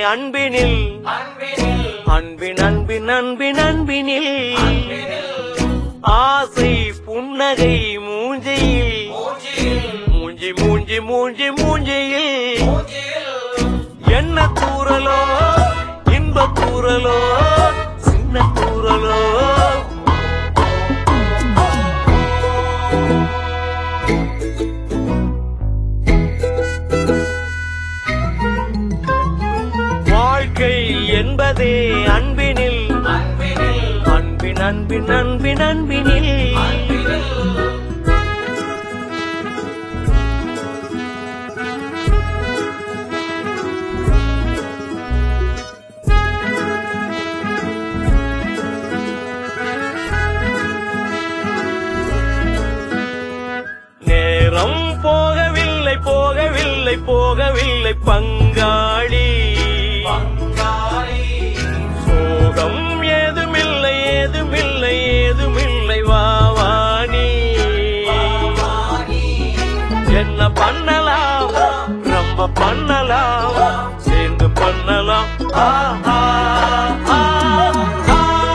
அன்பினில் அன்பின் அன்பின் அன்பின் அன்பினில் ஆசை புன்னகை மூஞ்சையில் மூஞ்சி மூஞ்சி மூஞ்சி மூஞ்சியில் என்ன தூரலோ இன்ப தூரலோ சின்ன தூரலோ வாழ்க்கை என்பதே அன்பினில் அன்பின் அன்பின் அன்பின் அன்பினில் நேரம் போகவில்லை போகவில்லை போகவில்லை பங்காளி சோகம் ஏதுமில்லை ஏதுமில்லை ஏதுமில்லை வாவானி என்ன பண்ணலாம் ரொம்ப பண்ணலாம் சேர்ந்து பண்ணலாம் ஆ, ஆ, ஆ, ஆ.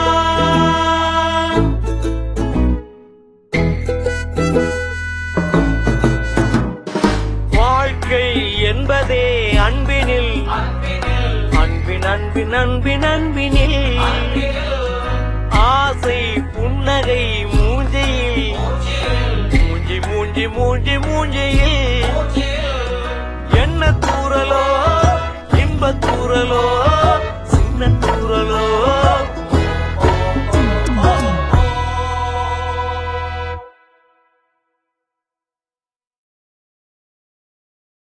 வாழ்க்கை என்பதே அன்பினில் அன்பின் அன்பின் அன்பின் அன்பினில் ஆசை புன்னகை மூஞ்சையில் மூஞ்சி மூஞ்சி மூஞ்சி மூஞ்சியில் என்ன தூரலோ இன்ப தூரலோ